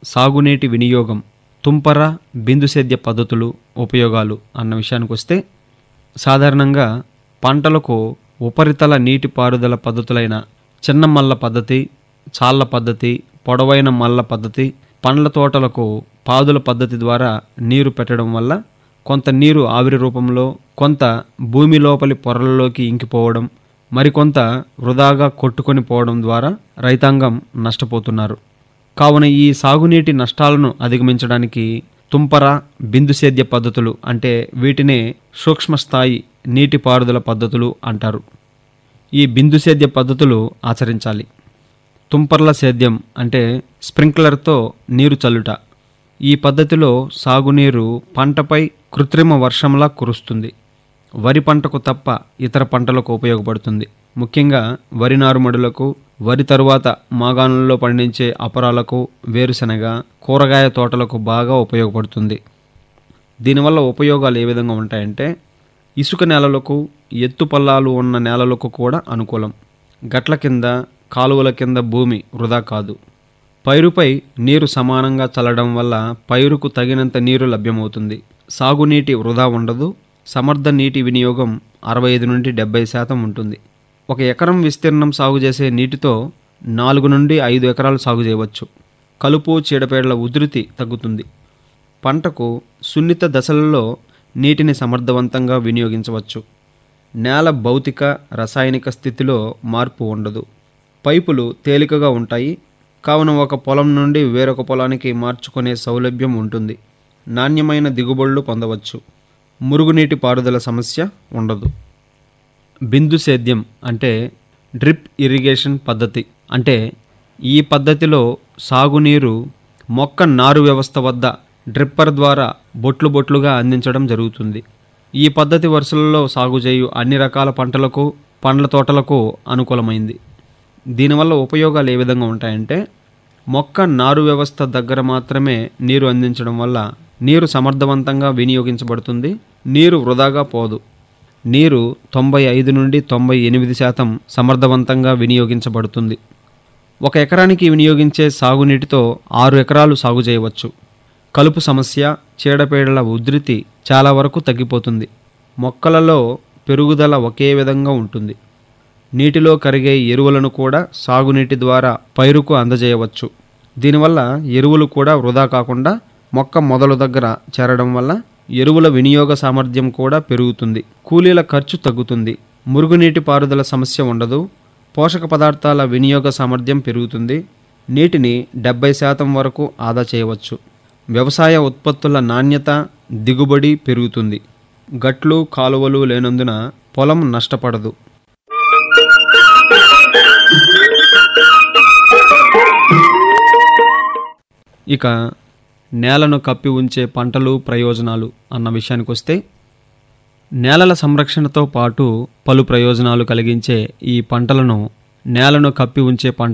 సాగునీటి వినియోగం తుంపర బిందు సేద్య పద్ధతులు ఉపయోగాలు అన్న విషయానికి వస్తే సాధారణంగా పంటలకు ఉపరితల నీటి పారుదల పద్ధతులైన చిన్న మల్ల పద్ధతి చాళ్ళ పద్ధతి పొడవైన మల్ల పద్ధతి పండ్ల తోటలకు పాదుల పద్ధతి ద్వారా నీరు పెట్టడం వల్ల కొంత నీరు ఆవిరి రూపంలో కొంత భూమి లోపలి పొరలలోకి ఇంకిపోవడం మరికొంత వృధాగా కొట్టుకొని పోవడం ద్వారా రైతాంగం నష్టపోతున్నారు కావున ఈ సాగునీటి నష్టాలను అధిగమించడానికి తుంపర బిందు సేద్య పద్ధతులు అంటే వీటినే సూక్ష్మ స్థాయి నీటిపారుదల పద్ధతులు అంటారు ఈ బిందు సేద్య పద్ధతులు ఆచరించాలి తుంపర్ల సేద్యం అంటే స్ప్రింక్లర్తో నీరు చల్లుట ఈ పద్ధతిలో సాగునీరు పంటపై కృత్రిమ వర్షంలా కురుస్తుంది వరి పంటకు తప్ప ఇతర పంటలకు ఉపయోగపడుతుంది ముఖ్యంగా వరి నారుమడులకు వరి తరువాత మాగాణులలో పండించే అపరాలకు వేరుశనగ కూరగాయ తోటలకు బాగా ఉపయోగపడుతుంది దీనివల్ల ఉపయోగాలు ఏ విధంగా ఉంటాయంటే ఇసుక నేలలకు ఎత్తు పల్లాలు ఉన్న నేలలకు కూడా అనుకూలం గట్ల కింద కాలువల కింద భూమి వృధా కాదు పైరుపై నీరు సమానంగా చల్లడం వల్ల పైరుకు తగినంత నీరు లభ్యమవుతుంది సాగునీటి వృధా ఉండదు సమర్థ నీటి వినియోగం అరవై ఐదు నుండి డెబ్బై శాతం ఉంటుంది ఒక ఎకరం విస్తీర్ణం సాగు చేసే నీటితో నాలుగు నుండి ఐదు ఎకరాలు సాగు చేయవచ్చు కలుపు చీడపేడల ఉధృతి తగ్గుతుంది పంటకు సున్నిత దశలలో నీటిని సమర్థవంతంగా వినియోగించవచ్చు నేల భౌతిక రసాయనిక స్థితిలో మార్పు ఉండదు పైపులు తేలికగా ఉంటాయి కావున ఒక పొలం నుండి వేరొక పొలానికి మార్చుకునే సౌలభ్యం ఉంటుంది నాణ్యమైన దిగుబడులు పొందవచ్చు మురుగునీటి పారుదల సమస్య ఉండదు బిందు సేద్యం అంటే డ్రిప్ ఇరిగేషన్ పద్ధతి అంటే ఈ పద్ధతిలో సాగునీరు మొక్క నారు వ్యవస్థ వద్ద డ్రిప్పర్ ద్వారా బొట్లు బొట్లుగా అందించడం జరుగుతుంది ఈ పద్ధతి వరుసలలో సాగు చేయు అన్ని రకాల పంటలకు పండ్ల తోటలకు అనుకూలమైంది దీనివల్ల ఉపయోగాలు ఏ విధంగా ఉంటాయంటే మొక్క నారు వ్యవస్థ దగ్గర మాత్రమే నీరు అందించడం వల్ల నీరు సమర్థవంతంగా వినియోగించబడుతుంది నీరు వృధాగా పోదు నీరు తొంభై ఐదు నుండి తొంభై ఎనిమిది శాతం సమర్థవంతంగా వినియోగించబడుతుంది ఒక ఎకరానికి వినియోగించే సాగునీటితో ఆరు ఎకరాలు సాగు చేయవచ్చు కలుపు సమస్య చీడపీడల ఉధృతి చాలా వరకు తగ్గిపోతుంది మొక్కలలో పెరుగుదల ఒకే విధంగా ఉంటుంది నీటిలో కరిగే ఎరువులను కూడా సాగునీటి ద్వారా పైరుకు అందజేయవచ్చు దీనివల్ల ఎరువులు కూడా వృధా కాకుండా మొక్క మొదలు దగ్గర చేరడం వల్ల ఎరువుల వినియోగ సామర్థ్యం కూడా పెరుగుతుంది కూలీల ఖర్చు తగ్గుతుంది మురుగునీటి పారుదల సమస్య ఉండదు పోషక పదార్థాల వినియోగ సామర్థ్యం పెరుగుతుంది నీటిని డెబ్బై శాతం వరకు ఆదా చేయవచ్చు వ్యవసాయ ఉత్పత్తుల నాణ్యత దిగుబడి పెరుగుతుంది గట్లు కాలువలు లేనందున పొలం నష్టపడదు ఇక నేలను కప్పి ఉంచే పంటలు ప్రయోజనాలు అన్న విషయానికి వస్తే నేలల సంరక్షణతో పాటు పలు ప్రయోజనాలు కలిగించే ఈ పంటలను నేలను కప్పి ఉంచే పంట